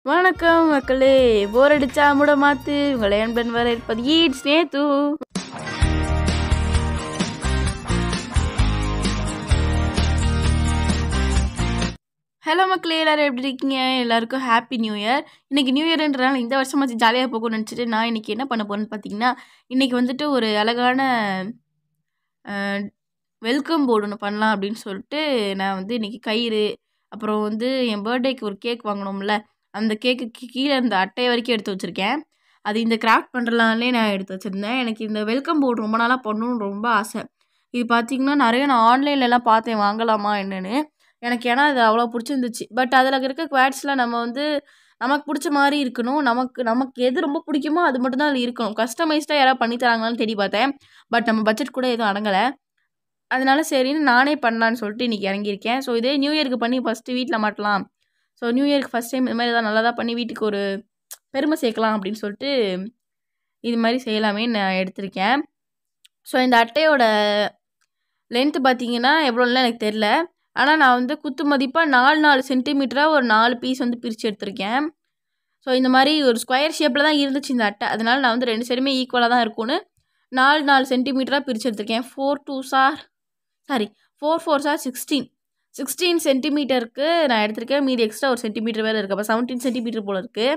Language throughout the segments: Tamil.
வணக்கம் மக்களே போர் அடிச்சா முட மாத்து உங்களை அன்பன் வர இருப்பது ஈட்ஸ் நேத்து ஹலோ மக்களே எல்லாரும் எப்படி இருக்கீங்க எல்லாருக்கும் ஹாப்பி நியூ இயர் இன்னைக்கு நியூ இயர்ன்றனால இந்த வருஷமாச்சு ஜாலியாக போகும்னு நினச்சிட்டு நான் இன்னைக்கு என்ன பண்ண போறேன்னு பார்த்தீங்கன்னா இன்னைக்கு வந்துட்டு ஒரு அழகான வெல்கம் போர்டு ஒன்று பண்ணலாம் அப்படின்னு சொல்லிட்டு நான் வந்து இன்னைக்கு கயிறு அப்புறம் வந்து என் பர்த்டேக்கு ஒரு கேக் வாங்கினோம்ல அந்த கேக்குக்கு கீழே இந்த அட்டையை வரைக்கும் எடுத்து வச்சுருக்கேன் அது இந்த கிராஃப்ட் பண்ணுறலாம்லே நான் எடுத்து வச்சுருந்தேன் எனக்கு இந்த வெல்கம் போர்டு ரொம்ப நாளாக பண்ணணும்னு ரொம்ப ஆசை இது பார்த்திங்கன்னா நிறைய நான் ஆன்லைன்லலாம் பார்த்தேன் வாங்கலாமா என்னென்னு எனக்கு ஏன்னா அது அவ்வளோ பிடிச்சிருந்துச்சு பட் அதில் இருக்க குவாட்ஸ்லாம் நம்ம வந்து நமக்கு பிடிச்ச மாதிரி இருக்கணும் நமக்கு நமக்கு எது ரொம்ப பிடிக்குமோ அது மட்டும்தான் அதில் இருக்கணும் கஸ்டமைஸ்டாக யாராவது பண்ணி தராங்களான்னு தேடி பார்த்தேன் பட் நம்ம பட்ஜெட் கூட எதுவும் அடங்கலை அதனால சரின்னு நானே பண்ணலான்னு சொல்லிட்டு இன்றைக்கி இறங்கியிருக்கேன் ஸோ இதே நியூ இயருக்கு பண்ணி ஃபஸ்ட்டு வீட்டில் மாட்டலாம் ஸோ நியூ இயருக்கு ஃபஸ்ட் டைம் இது மாதிரி ஏதாவது நல்லதாக பண்ணி வீட்டுக்கு ஒரு பெருமை சேர்க்கலாம் அப்படின்னு சொல்லிட்டு இது மாதிரி செய்யலாமே நான் எடுத்திருக்கேன் ஸோ இந்த அட்டையோட லென்த்து பார்த்தீங்கன்னா எவ்வளோலாம் எனக்கு தெரில ஆனால் நான் வந்து குத்து மதிப்பாக நாலு நாலு சென்டிமீட்டராக ஒரு நாலு பீஸ் வந்து பிரித்து எடுத்திருக்கேன் ஸோ இந்த மாதிரி ஒரு ஸ்கொயர் ஷேப்பில் தான் இருந்துச்சு இந்த அட்டை அதனால் நான் வந்து ரெண்டு சைடுமே ஈக்குவலாக தான் இருக்கும்னு நாலு நாலு சென்டிமீட்டராக பிரித்து எடுத்திருக்கேன் four two sir sorry four four sir sixteen sixteen சென்டிமீட்டருக்கு நான் எடுத்திருக்கேன் மீதி எக்ஸ்ட்ரா ஒரு சென்டிமீட்டர் வேறு இருக்குது அப்போ செவன்டீன் சென்டிமீட்டர் போல் இருக்குது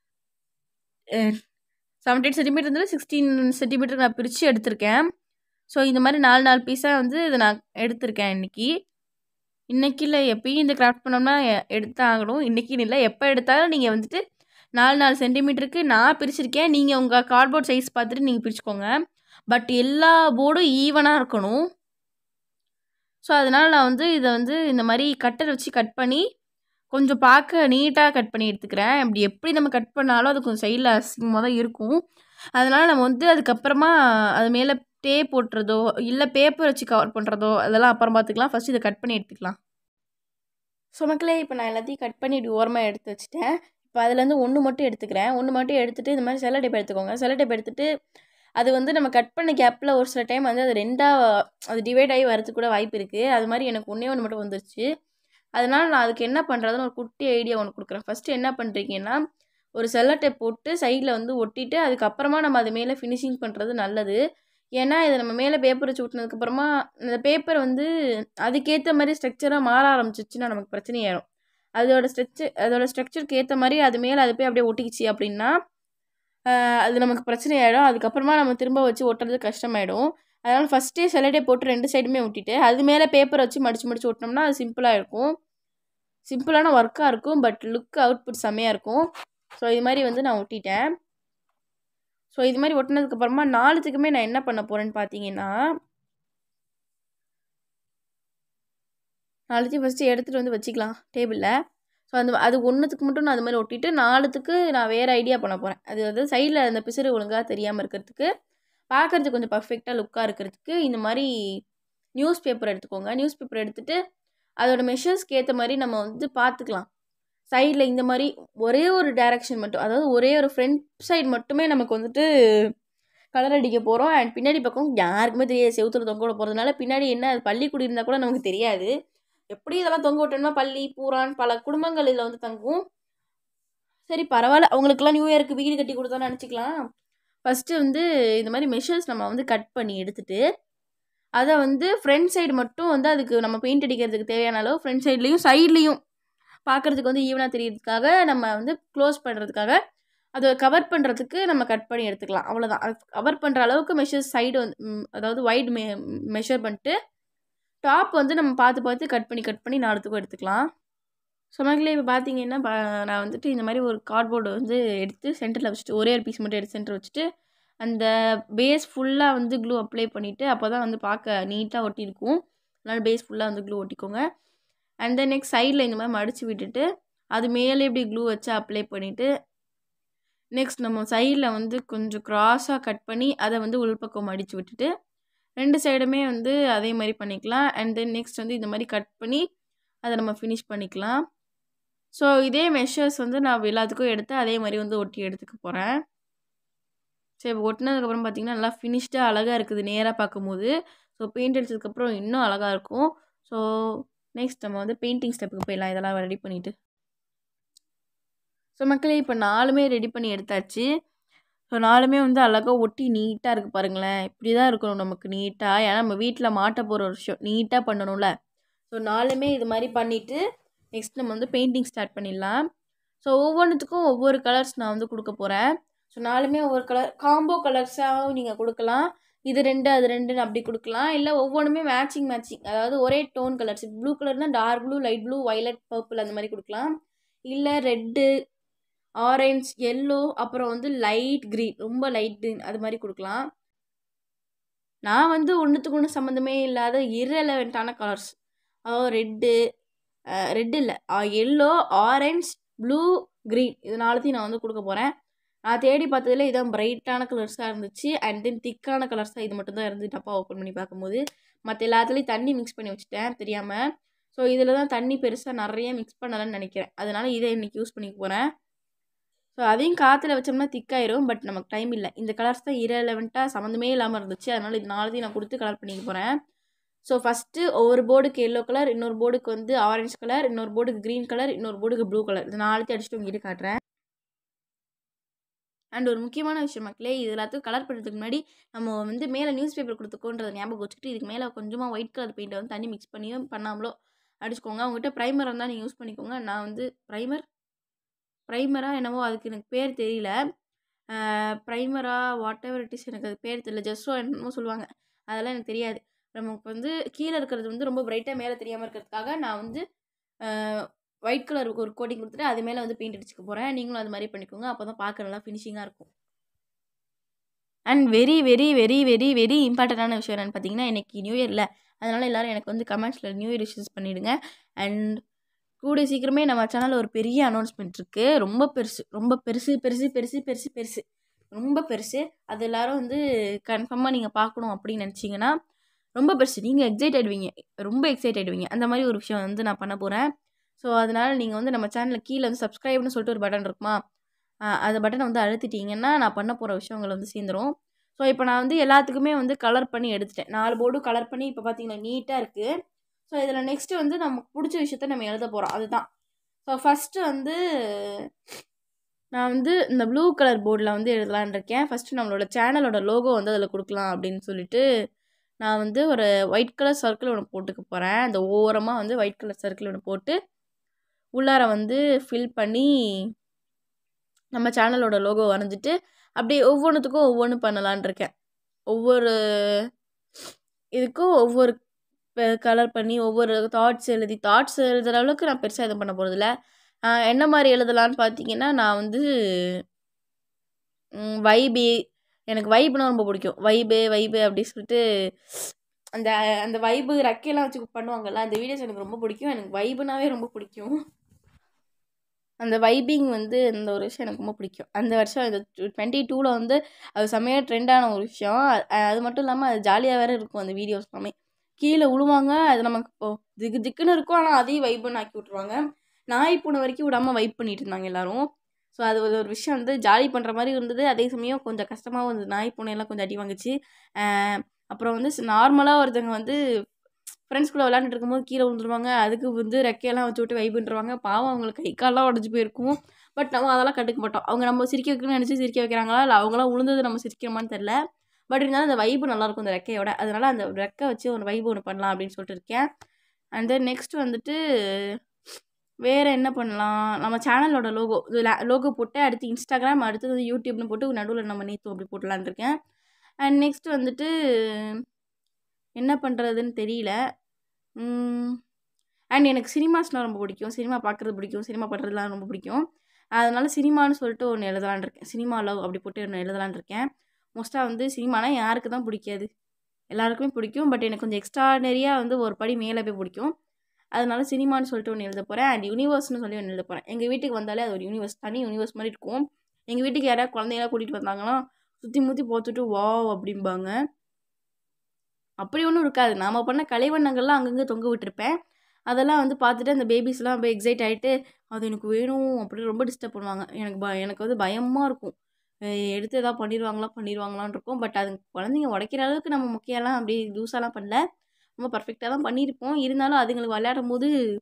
செவன்டீன் சென்டிமீட்டர் இருந்தாலும் சிக்ஸ்டீன் சென்டிமீட்டருக்கு நான் பிரித்து எடுத்திருக்கேன் ஸோ இந்த மாதிரி நாலு நாலு பீஸாக வந்து இதை நான் எடுத்திருக்கேன் இன்றைக்கி இன்றைக்கி இல்லை எப்பயும் இந்த கிராஃப்ட் பண்ணோம்னா எடுத்தாகணும் இன்றைக்கின்னு இல்லை எப்போ எடுத்தாலும் நீங்கள் வந்துட்டு நாலு நாலு சென்டிமீட்டருக்கு நான் பிரிச்சிருக்கேன் நீங்கள் உங்கள் கார்ட்போர்ட் சைஸ் பார்த்துட்டு நீங்கள் பிரிச்சுக்கோங்க பட் எல்லா போர்டும் ஈவனாக இருக்கணும் ஸோ அதனால் நான் வந்து இதை வந்து இந்த மாதிரி கட்டர் வச்சு கட் பண்ணி கொஞ்சம் பார்க்க நீட்டாக கட் பண்ணி எடுத்துக்கிறேன் அப்படி எப்படி நம்ம கட் பண்ணாலும் அது கொஞ்சம் சைடில் அசிங்கமாக தான் இருக்கும் அதனால் நம்ம வந்து அதுக்கப்புறமா அது மேலே டேப் போட்டுறதோ இல்லை பேப்பர் வச்சு கவர் பண்ணுறதோ அதெல்லாம் அப்புறம் பார்த்துக்கலாம் ஃபஸ்ட்டு இதை கட் பண்ணி எடுத்துக்கலாம் ஸோ மக்களே இப்போ நான் எல்லாத்தையும் கட் பண்ணி இப்படி ஓரமாக எடுத்து வச்சுட்டேன் இப்போ அதுலேருந்து ஒன்று மட்டும் எடுத்துக்கிறேன் ஒன்று மட்டும் எடுத்துகிட்டு இந்த மாதிரி செல்ல டேப் எடுத்துக்கோங்க செல்ல டேப் எடுத்துகிட்டு அது வந்து நம்ம கட் பண்ண கேப்பில் ஒரு சில டைம் வந்து அது ரெண்டாக அது டிவைட் ஆகி வரதுக்கு கூட வாய்ப்பு இருக்குது அது மாதிரி எனக்கு ஒன்றே ஒன்று மட்டும் வந்துருச்சு அதனால் நான் அதுக்கு என்ன பண்ணுறதுன்னு ஒரு குட்டி ஐடியா ஒன்று கொடுக்குறேன் ஃபஸ்ட்டு என்ன பண்ணுறீங்கன்னா ஒரு செல்ல டேப் போட்டு சைடில் வந்து ஒட்டிட்டு அதுக்கப்புறமா நம்ம அது மேலே ஃபினிஷிங் பண்ணுறது நல்லது ஏன்னா இதை நம்ம மேலே பேப்பர் வச்சு ஒட்டினதுக்கப்புறமா இந்த பேப்பர் வந்து அதுக்கேற்ற மாதிரி ஸ்ட்ரக்சராக மாற ஆரம்பிச்சிச்சுன்னா நமக்கு பிரச்சனையாயிரும் அதோட ஸ்ட்ரக்சர் அதோட ஸ்ட்ரக்சருக்கு ஏற்ற மாதிரி அது மேலே அது போய் அப்படியே ஒட்டிக்கிச்சு அப்படின்னா அது நமக்கு பிரச்சனை ஆகிடும் அதுக்கப்புறமா நம்ம திரும்ப வச்சு ஒட்டுறது கஷ்டமாயிடும் அதனால் ஃபஸ்ட்டே செலடே போட்டு ரெண்டு சைடுமே ஒட்டிட்டு அது மேலே பேப்பர் வச்சு மடித்து மடித்து ஒட்டினோம்னா அது சிம்பிளாக இருக்கும் சிம்பிளான ஒர்க்காக இருக்கும் பட் லுக் அவுட்புட் செம்மையாக இருக்கும் ஸோ இது மாதிரி வந்து நான் ஒட்டிட்டேன் ஸோ இது மாதிரி ஒட்டினதுக்கப்புறமா நாலுத்துக்குமே நான் என்ன பண்ண போகிறேன்னு பார்த்தீங்கன்னா நாலுத்தையும் ஃபஸ்ட்டு எடுத்துகிட்டு வந்து வச்சுக்கலாம் டேபிளில் ஸோ அந்த அது ஒன்றுத்துக்கு மட்டும் நான் அது மாதிரி ஒட்டிட்டு நாலுத்துக்கு நான் வேறு ஐடியா பண்ண போகிறேன் அது வந்து சைடில் அந்த பிசுறு ஒழுங்காக தெரியாமல் இருக்கிறதுக்கு பார்க்குறதுக்கு கொஞ்சம் பர்ஃபெக்டாக லுக்காக இருக்கிறதுக்கு இந்த மாதிரி நியூஸ் பேப்பர் எடுத்துக்கோங்க நியூஸ் பேப்பர் எடுத்துகிட்டு அதோட மெஷர்ஸ்க்கு ஏற்ற மாதிரி நம்ம வந்து பார்த்துக்கலாம் சைடில் இந்த மாதிரி ஒரே ஒரு டேரக்ஷன் மட்டும் அதாவது ஒரே ஒரு ஃப்ரண்ட் சைடு மட்டுமே நமக்கு வந்துட்டு கலர் அடிக்க போகிறோம் அண்ட் பின்னாடி பக்கம் யாருக்குமே தெரியாது செவுத்துல தொங்க விட போகிறதுனால பின்னாடி என்ன அது பள்ளிக்கூடி இருந்தால் கூட நமக்கு தெரியாது எப்படி இதெல்லாம் தொங்க விட்டோம்னா பள்ளி பூரான் பல குடும்பங்கள் இதில் வந்து தங்கும் சரி பரவாயில்ல அவங்களுக்குலாம் நியூ இயருக்கு வீடு கட்டி கொடுத்தோன்னு நினச்சிக்கலாம் ஃபஸ்ட்டு வந்து இந்த மாதிரி மெஷர்ஸ் நம்ம வந்து கட் பண்ணி எடுத்துகிட்டு அதை வந்து ஃப்ரண்ட் சைடு மட்டும் வந்து அதுக்கு நம்ம பெயிண்ட் அடிக்கிறதுக்கு தேவையான அளவு ஃப்ரண்ட் சைட்லேயும் சைட்லேயும் பார்க்குறதுக்கு வந்து ஈவனாக தெரியறதுக்காக நம்ம வந்து க்ளோஸ் பண்ணுறதுக்காக அதை கவர் பண்ணுறதுக்கு நம்ம கட் பண்ணி எடுத்துக்கலாம் அவ்வளோதான் அது கவர் பண்ணுற அளவுக்கு மெஷர்ஸ் சைடு வந்து அதாவது வைட் மெ மெஷர் பண்ணிட்டு டாப் வந்து நம்ம பார்த்து பார்த்து கட் பண்ணி கட் பண்ணி நாலுத்துக்கும் எடுத்துக்கலாம் சொன்னாங்களே இப்போ பார்த்தீங்கன்னா நான் வந்துட்டு இந்த மாதிரி ஒரு கார்ட்போர்டு வந்து எடுத்து சென்டரில் வச்சுட்டு ஒரே ஒரு பீஸ் மட்டும் எடுத்து சென்டர் வச்சுட்டு அந்த பேஸ் ஃபுல்லாக வந்து க்ளூ அப்ளை பண்ணிவிட்டு அப்போ தான் வந்து பார்க்க நீட்டாக ஒட்டியிருக்கும் அதனால் பேஸ் ஃபுல்லாக வந்து க்ளூ ஒட்டிக்கோங்க அண்ட் தென் நெக்ஸ்ட் சைடில் இந்த மாதிரி மடித்து விட்டுட்டு அது மேலே இப்படி க்ளூ வச்சு அப்ளை பண்ணிவிட்டு நெக்ஸ்ட் நம்ம சைடில் வந்து கொஞ்சம் க்ராஸாக கட் பண்ணி அதை வந்து உள்பக்கம் மடித்து விட்டுட்டு ரெண்டு சைடுமே வந்து அதே மாதிரி பண்ணிக்கலாம் அண்ட் தென் நெக்ஸ்ட் வந்து இந்த மாதிரி கட் பண்ணி அதை நம்ம ஃபினிஷ் பண்ணிக்கலாம் ஸோ இதே மெஷர்ஸ் வந்து நான் எல்லாத்துக்கும் எடுத்து அதே மாதிரி வந்து ஒட்டி எடுத்துக்க போகிறேன் சரி ஒட்டினதுக்கப்புறம் பார்த்திங்கன்னா நல்லா ஃபினிஷ்டாக அழகாக இருக்குது நேராக பார்க்கும்போது ஸோ பெயிண்ட் அடிச்சதுக்கப்புறம் இன்னும் அழகாக இருக்கும் ஸோ நெக்ஸ்ட் நம்ம வந்து பெயிண்டிங் ஸ்டெப்புக்கு போயிடலாம் இதெல்லாம் ரெடி பண்ணிவிட்டு ஸோ மக்களே இப்போ நாலுமே ரெடி பண்ணி எடுத்தாச்சு ஸோ நாலுமே வந்து அழகாக ஒட்டி நீட்டாக இருக்குது பாருங்களேன் இப்படி தான் இருக்கணும் நமக்கு நீட்டாக ஏன்னா நம்ம வீட்டில் மாட்ட போகிற ஒரு விஷயம் நீட்டாக பண்ணணும்ல ஸோ நாலுமே இது மாதிரி பண்ணிவிட்டு நெக்ஸ்ட் நம்ம வந்து பெயிண்டிங் ஸ்டார்ட் பண்ணிடலாம் ஸோ ஒவ்வொன்றுத்துக்கும் ஒவ்வொரு கலர்ஸ் நான் வந்து கொடுக்க போகிறேன் ஸோ நாலுமே ஒவ்வொரு கலர் காம்போ கலர்ஸாகவும் நீங்கள் கொடுக்கலாம் இது ரெண்டு அது ரெண்டுன்னு அப்படி கொடுக்கலாம் இல்லை ஒவ்வொன்றுமே மேட்சிங் மேட்சிங் அதாவது ஒரே டோன் கலர்ஸ் ப்ளூ கலர்னால் dark blue light blue violet purple அந்த மாதிரி கொடுக்கலாம் இல்லை ரெட்டு ஆரஞ்ச் எல்லோ அப்புறம் வந்து லைட் க்ரீன் ரொம்ப லைட் க்ரீன் அது மாதிரி கொடுக்கலாம் நான் வந்து ஒன்றுத்துக்கு ஒன்று சம்மந்தமே இல்லாத இரலவெண்ட்டான கலர்ஸ் அதாவது ரெட்டு ரெட்டு இல்லை எல்லோ ஆரஞ்ச் ப்ளூ க்ரீன் இது நாலுத்தையும் நான் வந்து கொடுக்க போகிறேன் நான் தேடி பார்த்ததுல இதான் பிரைட்டான கலர்ஸாக இருந்துச்சு அண்ட் தென் திக்கான கலர்ஸாக இது மட்டும் தான் இருந்து டப்பா ஓப்பன் பண்ணி பார்க்கும்போது மற்ற எல்லாத்துலேயும் தண்ணி மிக்ஸ் பண்ணி வச்சுட்டேன் தெரியாமல் ஸோ இதில் தான் தண்ணி பெருசாக நிறைய மிக்ஸ் பண்ணலைன்னு நினைக்கிறேன் அதனால் இதை இன்றைக்கி யூஸ் பண்ணிக்க போகிறேன் ஸோ அதையும் காற்றுல வச்சோம்னா திக்காயிரும் பட் நமக்கு டைம் இல்லை இந்த கலர்ஸ் தான் இரலவெண்ட்டாக சம்மந்தமே இல்லாமல் இருந்துச்சு அதனால் இது நாலுத்தையும் நான் கொடுத்து கலர் பண்ணிக்க போகிறேன் ஸோ ஃபஸ்ட்டு ஒவ்வொரு போர்டுக்கு எல்லோ கலர் இன்னொரு போர்டுக்கு வந்து ஆரஞ்சு கலர் இன்னொரு போர்டுக்கு க்ரீன் கலர் இன்னொரு போர்டுக்கு ப்ளூ கலர் இது நாலுத்தையும் அடிச்சுட்டு உங்ககிட்ட காட்டுறேன் அண்ட் ஒரு முக்கியமான விஷயம் மக்களே இது எல்லாத்தையும் கலர் பண்ணுறதுக்கு முன்னாடி நம்ம வந்து மேலே நியூஸ் பேப்பர் கொடுத்துக்கோன்றதை ஞாபகம் வச்சுக்கிட்டு இதுக்கு மேலே கொஞ்சமாக ஒயிட் கலர் பெயிண்ட்டை வந்து தண்ணி மிக்ஸ் பண்ணியும் பண்ணாமலோ அடிச்சுக்கோங்க அவங்ககிட்ட ப்ரைமர் இருந்தால் நீங்கள் யூஸ் பண்ணிக்கோங்க நான் வந்து ப்ரைமர் ப்ரைமராக என்னவோ அதுக்கு எனக்கு பேர் தெரியல ப்ரைமரா வாட் எவர் இட் இஸ் எனக்கு அது பேர் தெரியல ஜஸ்ஸோ என்னமோ சொல்லுவாங்க அதெல்லாம் எனக்கு தெரியாது நமக்கு வந்து கீழே இருக்கிறது வந்து ரொம்ப பிரைட்டாக மேலே தெரியாமல் இருக்கிறதுக்காக நான் வந்து ஒயிட் கலருக்கு ஒரு கோட்டிங் கொடுத்துட்டு அது மேலே வந்து பெயிண்ட் அடிச்சுக்க போகிறேன் நீங்களும் அது மாதிரி பண்ணிக்கோங்க அப்போ தான் பார்க்க நல்லா ஃபினிஷிங்காக இருக்கும் and very very very very very இம்பார்ட்டண்ட்டான விஷயம் என்னென்னு பார்த்தீங்கன்னா இன்றைக்கி நியூ இயரில் அதனால் எல்லோரும் எனக்கு வந்து கமெண்ட்ஸில் நியூ இயர் விஷஸ் பண்ணிவிடுங்க அண்ட் கூடிய சீக்கிரமே நம்ம சேனலில் ஒரு பெரிய அனௌன்ஸ்மெண்ட் இருக்குது ரொம்ப பெருசு ரொம்ப பெருசு பெருசு பெருசு பெருசு பெருசு ரொம்ப பெருசு அது எல்லோரும் வந்து கன்ஃபார்மாக நீங்கள் பார்க்கணும் அப்படின்னு நினச்சிங்கன்னா ரொம்ப பெருசு நீங்கள் எக்ஸைட் ஆகிடுவீங்க ரொம்ப எக்ஸைட் ஆகிடுவீங்க அந்த மாதிரி ஒரு விஷயம் வந்து நான் பண்ண போகிறேன் ஸோ அதனால் நீங்கள் வந்து நம்ம சேனலில் கீழே வந்து சப்ஸ்கிரைப்னு சொல்லிட்டு ஒரு பட்டன் இருக்குமா அந்த பட்டனை வந்து அழுத்திட்டிங்கன்னா நான் பண்ண போகிற விஷயங்கள் வந்து சேர்ந்துடும் ஸோ இப்போ நான் வந்து எல்லாத்துக்குமே வந்து கலர் பண்ணி எடுத்துட்டேன் நாலு போர்டும் கலர் பண்ணி இப்போ பார்த்தீங்கன்னா நீட்டாக இருக்குது ஸோ இதில் நெக்ஸ்ட்டு வந்து நமக்கு பிடிச்ச விஷயத்த நம்ம எழுத போகிறோம் அதுதான் ஸோ ஃபஸ்ட்டு வந்து நான் வந்து இந்த ப்ளூ கலர் போர்டில் வந்து எழுதலான் இருக்கேன் ஃபஸ்ட்டு நம்மளோட சேனலோட லோகோ வந்து அதில் கொடுக்கலாம் அப்படின்னு சொல்லிட்டு நான் வந்து ஒரு ஒயிட் கலர் சர்க்கிள் ஒன்று போட்டுக்க போகிறேன் அந்த ஓரமாக வந்து ஒயிட் கலர் சர்க்கிள் ஒன்று போட்டு உள்ளார வந்து ஃபில் பண்ணி நம்ம சேனலோட லோகோ வரைஞ்சிட்டு அப்படியே ஒவ்வொன்றுத்துக்கும் ஒவ்வொன்று பண்ணலான் இருக்கேன் ஒவ்வொரு இதுக்கும் ஒவ்வொரு கலர் பண்ணி ஒவ்வொரு தாட்ஸ் எழுதி தாட்ஸ் எழுதுகிற அளவுக்கு நான் பெருசாக எதுவும் பண்ண போகிறதில்ல என்ன மாதிரி எழுதலான்னு பார்த்தீங்கன்னா நான் வந்து வைபி எனக்கு வைப்னா ரொம்ப பிடிக்கும் வைபு வைபு அப்படி சொல்லிட்டு அந்த அந்த வைபு ரெக்கையெல்லாம் வச்சு பண்ணுவாங்கல்ல அந்த வீடியோஸ் எனக்கு ரொம்ப பிடிக்கும் எனக்கு வைபுனாவே ரொம்ப பிடிக்கும் அந்த வைபிங் வந்து இந்த ஒரு விஷயம் எனக்கு ரொம்ப பிடிக்கும் அந்த வருஷம் இந்த டுவெண்ட்டி டூவில் வந்து அது செம்மையாக ட்ரெண்டான ஒரு விஷயம் அது மட்டும் இல்லாமல் அது ஜாலியாக வேறு இருக்கும் அந்த வீடியோஸ் எல்லாமே கீழே விழுவாங்க அது நமக்கு இப்போ திக்கு திக்குன்னு இருக்கும் ஆனால் அதையும் வைப்புன்னு ஆக்கி விட்ருவாங்க நாய் பூனை வரைக்கும் விடாமல் வைப் பண்ணிட்டு இருந்தாங்க எல்லோரும் ஸோ அது ஒரு விஷயம் வந்து ஜாலி பண்ணுற மாதிரி இருந்தது அதே சமயம் கொஞ்சம் கஷ்டமாகவும் இருந்தது நாய் பூனையெல்லாம் கொஞ்சம் அடி வாங்குச்சு அப்புறம் வந்து நார்மலாக ஒருத்தவங்க வந்து ஃப்ரெண்ட்ஸ்குள்ளே விளாண்டுட்டு இருக்கும்போது கீழே விழுந்துருவாங்க அதுக்கு வந்து ரெக்கையெல்லாம் வச்சு விட்டு வைப்புன்றவாங்க பாவம் அவங்களுக்கு கை காலெலாம் உடஞ்சி போயிருக்கும் பட் நம்ம அதெல்லாம் கண்டுக்க மாட்டோம் அவங்க நம்ம சிரிக்க வைக்கணும்னு நினச்சி சிரிக்க வைக்கிறாங்களா இல்லை அவங்களாம் விழுந்தது நம்ம சிரிக்கிறோமான்னு தெரில பட் இருந்தாலும் அந்த வைப்பு நல்லாயிருக்கும் அந்த ரெக்கையோட அதனால் அந்த ரெக்கை வச்சு ஒரு வைப்பு ஒன்று பண்ணலாம் அப்படின்னு சொல்லிட்டு இருக்கேன் அண்ட் தென் நெக்ஸ்ட் வந்துட்டு வேறு என்ன பண்ணலாம் நம்ம சேனலோட லோகோ இது லோகோ போட்டு அடுத்து இன்ஸ்டாகிராம் அடுத்தது வந்து யூடியூப்னு போட்டு நடுவில் நம்ம நேற்று அப்படி போட்டலான் இருக்கேன் அண்ட் நெக்ஸ்ட் வந்துட்டு என்ன பண்ணுறதுன்னு தெரியல அண்ட் எனக்கு சினிமாஸ்னால் ரொம்ப பிடிக்கும் சினிமா பார்க்குறது பிடிக்கும் சினிமா பண்ணுறதுலாம் ரொம்ப பிடிக்கும் அதனால் சினிமான்னு சொல்லிட்டு ஒன்று எழுதலான் இருக்கேன் சினிமா லவ் அப்படி போட்டு ஒன்று எழுதலான் இருக்கேன் மோஸ்ட்டாக வந்து சினிமானா யாருக்கு தான் பிடிக்காது எல்லாருக்குமே பிடிக்கும் பட் எனக்கு கொஞ்சம் எக்ஸ்ட்ரானரியாக வந்து ஒரு படி மேலே போய் பிடிக்கும் அதனால சினிமான்னு சொல்லிட்டு ஒன்று எழுத போகிறேன் அண்ட் யூனிவர்ஸ்னு சொல்லி ஒன்று எழுத போகிறேன் எங்கள் வீட்டுக்கு வந்தாலே அது ஒரு யூனிவர்ஸ் தனி யூனிவர்ஸ் மாதிரி இருக்கும் எங்கள் வீட்டுக்கு யாராவது குழந்தைங்களாம் கூட்டிகிட்டு வந்தாங்கன்னா சுற்றி முற்றி பார்த்துட்டு வாவ் அப்படிம்பாங்க அப்படி ஒன்றும் இருக்காது நாம் பண்ண கலைவண்ணங்கள்லாம் அங்கங்கே தொங்க விட்டுருப்பேன் அதெல்லாம் வந்து பார்த்துட்டு அந்த பேபிஸ்லாம் ரொம்ப எக்ஸைட் ஆகிட்டு அது எனக்கு வேணும் அப்படி ரொம்ப டிஸ்டர்ப் பண்ணுவாங்க எனக்கு ப எனக்கு வந்து பயமாக இருக்கும் எடுத்து எதாவது பண்ணிடுவாங்களா பண்ணிடுவாங்களான் இருக்கும் பட் அது குழந்தைங்க உடைக்கிற அளவுக்கு நம்ம முக்கியம்லாம் அப்படி லூஸாலாம் பண்ணல ரொம்ப பர்ஃபெக்டாக தான் பண்ணியிருப்போம் இருந்தாலும் அதுங்களுக்கு விளையாடும் போது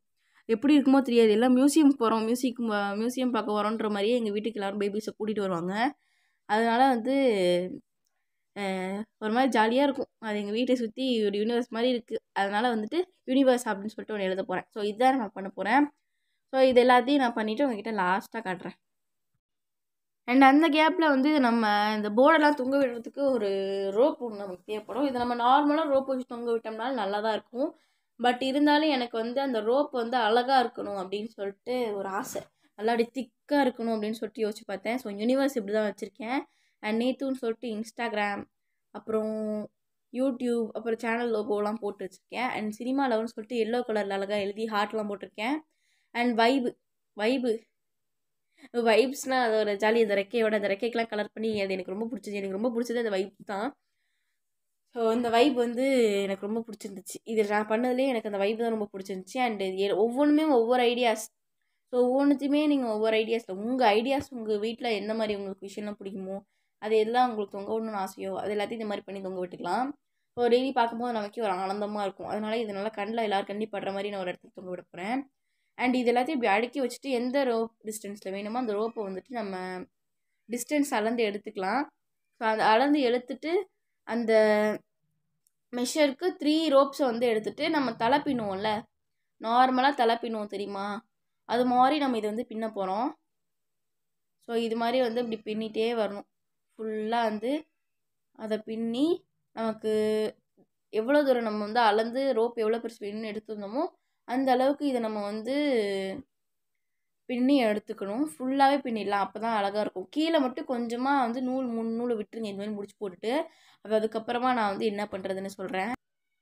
எப்படி இருக்குமோ தெரியாது எல்லாம் மியூசியம் போகிறோம் மியூசிக் மியூசியம் பார்க்க வரோன்ற மாதிரியே எங்கள் வீட்டுக்கு எல்லோரும் பேபிஸை கூட்டிகிட்டு வருவாங்க அதனால் வந்து அஹ், ஒரு மாதிரி ஜாலியாக இருக்கும் அது எங்கள் வீட்டை சுற்றி ஒரு யூனிவர்ஸ் மாதிரி இருக்குது அதனால் வந்துட்டு யூனிவர்ஸ் அப்படின்னு சொல்லிட்டு ஒன்று எழுத போகிறேன் ஸோ இதுதான் நான் பண்ண போகிறேன் ஸோ இது எல்லாத்தையும் நான் பண்ணிவிட்டு உங்ககிட்ட லாஸ்ட்டாக காட்டுறேன் அண்ட் அந்த கேப்பில் வந்து நம்ம இந்த போர்டெல்லாம் தொங்க விடுறதுக்கு ஒரு ரோப் ஒன்று நமக்கு தேவைப்படும் இதை நம்ம நார்மலாக ரோப் வச்சு தொங்க விட்டோம்னாலும் நல்லா தான் இருக்கும் பட் இருந்தாலும் எனக்கு வந்து அந்த ரோப் வந்து அழகாக இருக்கணும் அப்படின்னு சொல்லிட்டு ஒரு ஆசை நல்லா அப்படி திக்காக இருக்கணும் அப்படின்னு சொல்லிட்டு யோசிச்சு பார்த்தேன் ஸோ யூனிவர்ஸ் இப்படி தான் வச்சுருக்கேன் அண்ட் நேத்துன்னு சொல்லிட்டு இன்ஸ்டாகிராம் அப்புறம் யூடியூப் அப்புறம் சேனல் லோகோலாம் போட்டு வச்சுருக்கேன் அண்ட் சினிமா லவ்னு சொல்லிட்டு எல்லோ கலரில் அழகாக எழுதி ஹார்ட்லாம் போட்டிருக்கேன் அண்ட் வைபு வைபு வைப்ஸ்னால் அது ஒரு ஜாலி அந்த ரெக்கையோட அந்த ரெக்கைக்கெலாம் கலர் பண்ணி அது எனக்கு ரொம்ப பிடிச்சது எனக்கு ரொம்ப பிடிச்சது அந்த வைப் தான் ஸோ இந்த வைப் வந்து எனக்கு ரொம்ப பிடிச்சிருந்துச்சு இது நான் பண்ணதுலேயே எனக்கு அந்த வைப் தான் ரொம்ப பிடிச்சிருந்துச்சி அண்டு ஒவ்வொன்றுமே ஒவ்வொரு ஐடியாஸ் ஸோ ஒவ்வொன்றுத்தையுமே நீங்கள் ஒவ்வொரு ஐடியாஸில் உங்கள் ஐடியாஸ் உங்கள் வீட்டில் எந்த மாதிரி உங்களுக்கு விஷயம்லாம் பிடிக்குமோ அது எல்லாம் உங்களுக்கு தொங்க விடணும்னு ஆசையோ அது எல்லாத்தையும் இந்த மாதிரி பண்ணி தொங்க விட்டுக்கலாம் ஸோ டெய்லி பார்க்கும்போது நமக்கே ஒரு ஆனந்தமாக இருக்கும் அதனால இது நல்லா கண்ணில் எல்லாரும் கண்ணி படுற மாதிரி நான் ஒரு இடத்துல தொங்க விட போகிறேன் அண்ட் இது எல்லாத்தையும் இப்படி அடுக்கி வச்சுட்டு எந்த ரோப் டிஸ்டன்ஸில் வேணுமோ அந்த ரோப்பை வந்துட்டு நம்ம டிஸ்டன்ஸ் அளந்து எடுத்துக்கலாம் ஸோ அந்த அளந்து எடுத்துட்டு அந்த மெஷருக்கு த்ரீ ரோப்ஸை வந்து எடுத்துட்டு நம்ம தலை பின்னுவோம்ல நார்மலாக தலை பின்னுவோம் தெரியுமா அது மாதிரி நம்ம இதை வந்து பின்ன போகிறோம் ஸோ இது மாதிரி வந்து இப்படி பின்னிட்டே வரணும் ஃபுல்லாக வந்து அதை பின்னி நமக்கு எவ்வளோ தூரம் நம்ம வந்து அளந்து ரோப் எவ்வளோ பெருசு வேணும்னு எடுத்துருந்தோமோ அந்த அளவுக்கு இதை நம்ம வந்து பின்னி எடுத்துக்கணும் ஃபுல்லாகவே பின்னிடலாம் அப்போ தான் அழகாக இருக்கும் கீழே மட்டும் கொஞ்சமாக வந்து நூல் மூணு நூலை விட்டுருங்க இந்த மாதிரி முடிச்சு போட்டுட்டு அது அதுக்கப்புறமா நான் வந்து என்ன பண்ணுறதுன்னு சொல்கிறேன்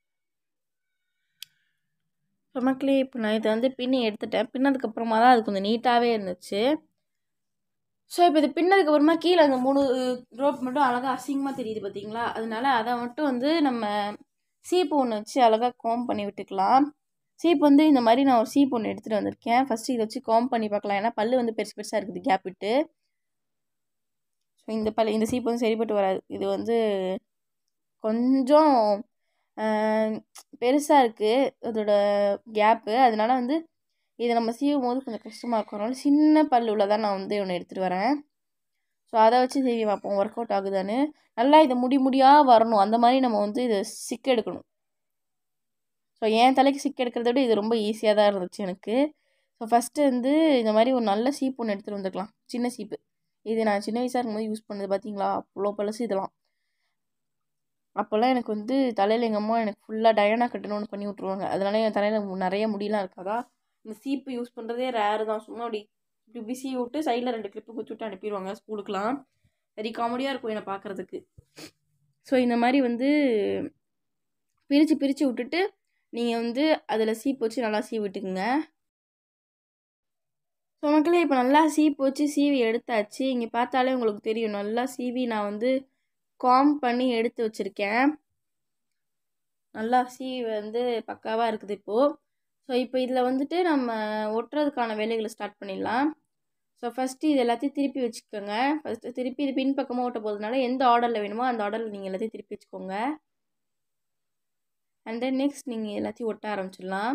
மக்களே இப்போ நான் இதை வந்து பின்னி எடுத்துட்டேன் பின்னதுக்கப்புறமா தான் அது கொஞ்சம் நீட்டாகவே இருந்துச்சு ஸோ இப்போ இது பின்னதுக்கப்புறமா கீழே அந்த மூணு ரோப் மட்டும் அழகாக அசிங்கமாக தெரியுது பார்த்தீங்களா அதனால அதை மட்டும் வந்து நம்ம சீப்பு ஒன்று வச்சு அழகாக கோம் பண்ணி விட்டுக்கலாம் சீப் வந்து இந்த மாதிரி நான் ஒரு சீப் ஒன்று எடுத்துகிட்டு வந்திருக்கேன் ஃபஸ்ட்டு இதை வச்சு கோம் பண்ணி பார்க்கலாம் ஏன்னா பல்லு வந்து பெருசு பெருசாக இருக்குது கேப் விட்டு ஸோ இந்த பல்லு இந்த சீப் வந்து சரிப்பட்டு வராது இது வந்து கொஞ்சம் பெருசாக இருக்குது அதோட கேப்பு அதனால வந்து இதை நம்ம சீவும் போது கொஞ்சம் கஷ்டமாக இருக்கும் அதனால சின்ன பல்லு உள்ளதான் நான் வந்து ஒன்று எடுத்துகிட்டு வரேன் ஸோ அதை வச்சு சீவி பார்ப்போம் ஒர்க் அவுட் ஆகுதான்னு நல்லா இதை முடி முடியாக வரணும் அந்த மாதிரி நம்ம வந்து இதை சிக்க எடுக்கணும் ஸோ என் தலைக்கு சிக்க எடுக்கிறத விட இது ரொம்ப ஈஸியாக தான் இருந்துச்சு எனக்கு ஸோ ஃபஸ்ட்டு வந்து இந்த மாதிரி ஒரு நல்ல சீப் ஒன்று எடுத்துகிட்டு வந்துக்கலாம் சின்ன சீப்பு இது நான் சின்ன வயசாக இருக்கும்போது யூஸ் பண்ணது பார்த்தீங்களா அவ்வளோ பழசு இதெல்லாம் அப்போல்லாம் எனக்கு வந்து தலையில் எங்கள் அம்மா எனக்கு ஃபுல்லாக டயனா கட்டணும்னு பண்ணி விட்ருவாங்க அதனால என் தலையில் நிறைய முடியெலாம் இருக்காதா இந்த சீப்பு யூஸ் பண்ணுறதே ரேரு தான் சும்மா அப்படி இப்படி இப்படி சீவி விட்டு சைடில் ரெண்டு கிளிப்பு குத்தி விட்டு அனுப்பிடுவாங்க ஸ்கூலுக்குலாம் வெரி காமெடியாக இருக்கும் என்னை பார்க்குறதுக்கு ஸோ இந்த மாதிரி வந்து பிரித்து பிரித்து விட்டுட்டு நீங்கள் வந்து அதில் சீப்பு வச்சு நல்லா சீவி விட்டுக்குங்க ஸோ மக்களே இப்போ நல்லா சீப்பு வச்சு சீவி எடுத்தாச்சு இங்கே பார்த்தாலே உங்களுக்கு தெரியும் நல்லா சீவி நான் வந்து காம் பண்ணி எடுத்து வச்சுருக்கேன் நல்லா சீவி வந்து பக்காவாக இருக்குது இப்போது ஸோ இப்போ இதில் வந்துட்டு நம்ம ஒட்டுறதுக்கான வேலைகளை ஸ்டார்ட் பண்ணிடலாம் ஸோ ஃபஸ்ட்டு இது எல்லாத்தையும் திருப்பி வச்சுக்கோங்க ஃபஸ்ட்டு திருப்பி இது பின்பக்கமாக ஓட்ட போகிறதுனால எந்த ஆர்டரில் வேணுமோ அந்த ஆர்டரில் நீங்கள் எல்லாத்தையும் திருப்பி வச்சுக்கோங்க அண்ட் தென் நெக்ஸ்ட் நீங்கள் எல்லாத்தையும் ஒட்ட ஆரம்பிச்சிடலாம்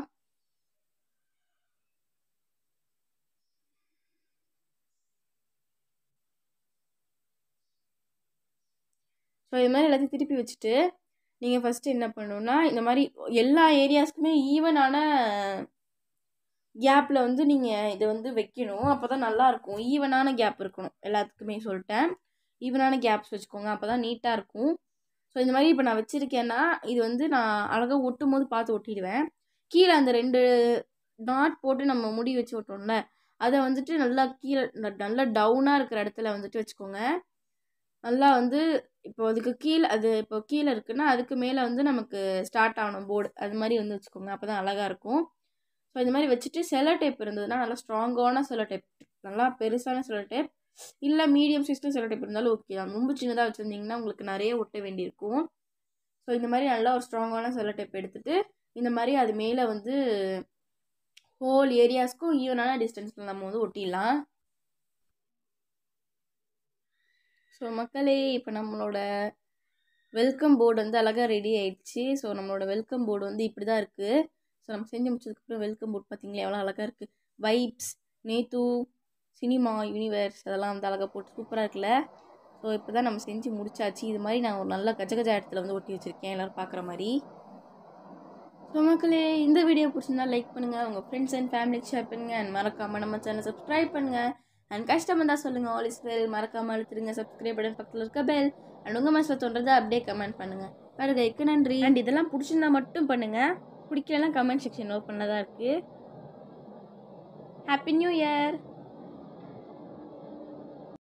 ஸோ இது மாதிரி எல்லாத்தையும் திருப்பி வச்சுட்டு நீங்கள் ஃபஸ்ட்டு என்ன பண்ணணுன்னா இந்த மாதிரி எல்லா ஏரியாஸ்க்குமே ஈவனான கேப்பில் வந்து நீங்கள் இதை வந்து வைக்கணும் அப்போ தான் நல்லாயிருக்கும் ஈவனான கேப் இருக்கணும் எல்லாத்துக்குமே சொல்லிட்டேன் ஈவனான கேப்ஸ் வச்சுக்கோங்க அப்போ தான் நீட்டாக இருக்கும் ஸோ இந்த மாதிரி இப்போ நான் வச்சுருக்கேன்னா இது வந்து நான் அழகாக ஒட்டும் போது பார்த்து ஒட்டிடுவேன் கீழே அந்த ரெண்டு நாட் போட்டு நம்ம முடி வச்சு ஒட்டோம்ல அதை வந்துட்டு நல்லா கீழே நல்லா டவுனாக இருக்கிற இடத்துல வந்துட்டு வச்சுக்கோங்க நல்லா வந்து இப்போ அதுக்கு கீழே அது இப்போ கீழே இருக்குன்னா அதுக்கு மேலே வந்து நமக்கு ஸ்டார்ட் ஆகணும் போர்டு அது மாதிரி வந்து வச்சுக்கோங்க அப்போ தான் அழகாக இருக்கும் ஸோ இந்த மாதிரி வச்சுட்டு செலோ டேப் இருந்ததுன்னா நல்லா ஸ்ட்ராங்கான செலோ டேப் நல்லா பெருசான செலோ டேப் இல்லை மீடியம் சைஸில் செலோ டேப் இருந்தாலும் ஓகே தான் ரொம்ப சின்னதாக வச்சுருந்தீங்கன்னா உங்களுக்கு நிறைய ஒட்ட வேண்டியிருக்கும் ஸோ இந்த மாதிரி நல்லா ஒரு ஸ்ட்ராங்கான செலோ டேப் எடுத்துகிட்டு இந்த மாதிரி அது மேலே வந்து ஹோல் ஏரியாஸ்க்கும் ஈவனான டிஸ்டன்ஸில் நம்ம வந்து ஒட்டிடலாம் ஸோ மக்களே இப்போ நம்மளோட வெல்கம் போர்டு வந்து அழகாக ரெடி ஆயிடுச்சு ஸோ நம்மளோட வெல்கம் போர்டு வந்து இப்படி தான் இருக்குது ஸோ நம்ம செஞ்சு முடிச்சதுக்கப்புறம் வெல்கம் போர்ட் பார்த்தீங்களா எவ்வளோ அழகாக இருக்குது வைப்ஸ் நேத்து சினிமா யூனிவர்ஸ் அதெல்லாம் வந்து அழகாக போட்டு சூப்பராக இருக்குல்ல ஸோ இப்போ தான் நம்ம செஞ்சு முடிச்சாச்சு இது மாதிரி நான் ஒரு நல்ல கஜ கஜா இடத்துல வந்து ஒட்டி வச்சுருக்கேன் எல்லோரும் பார்க்குற மாதிரி ஸோ மக்களே இந்த வீடியோ பிடிச்சிருந்தா லைக் பண்ணுங்கள் உங்கள் ஃப்ரெண்ட்ஸ் அண்ட் ஃபேமிலிக்கு ஷேர் பண்ணுங்கள் அண்ட் மறக்காமல் நம்ம சேனல் சப்ஸ்கிரைப் பண்ணுங்கள் அண்ட் கஷ்டம் இருந்தால் சொல்லுங்கள் ஆல் இஸ் வெல் மறக்காமல் அழுத்துருங்க சப்ஸ்கிரைப் பட்டன் பக்கத்தில் இருக்க பெல் அண்ட் உங்கள் மனசில் தோன்றதை அப்படியே கமெண்ட் பண்ணுங்கள் வருகைக்கு நன்றி அண்ட் இதெல்லாம் பிடிச்சிருந்தா மட்டும் பண்ணுங்கள் பிடிக்கலாம் கமெண்ட் செக்ஷன் ஓப்பனில் தான் இருக்குது ஹாப்பி நியூ இயர்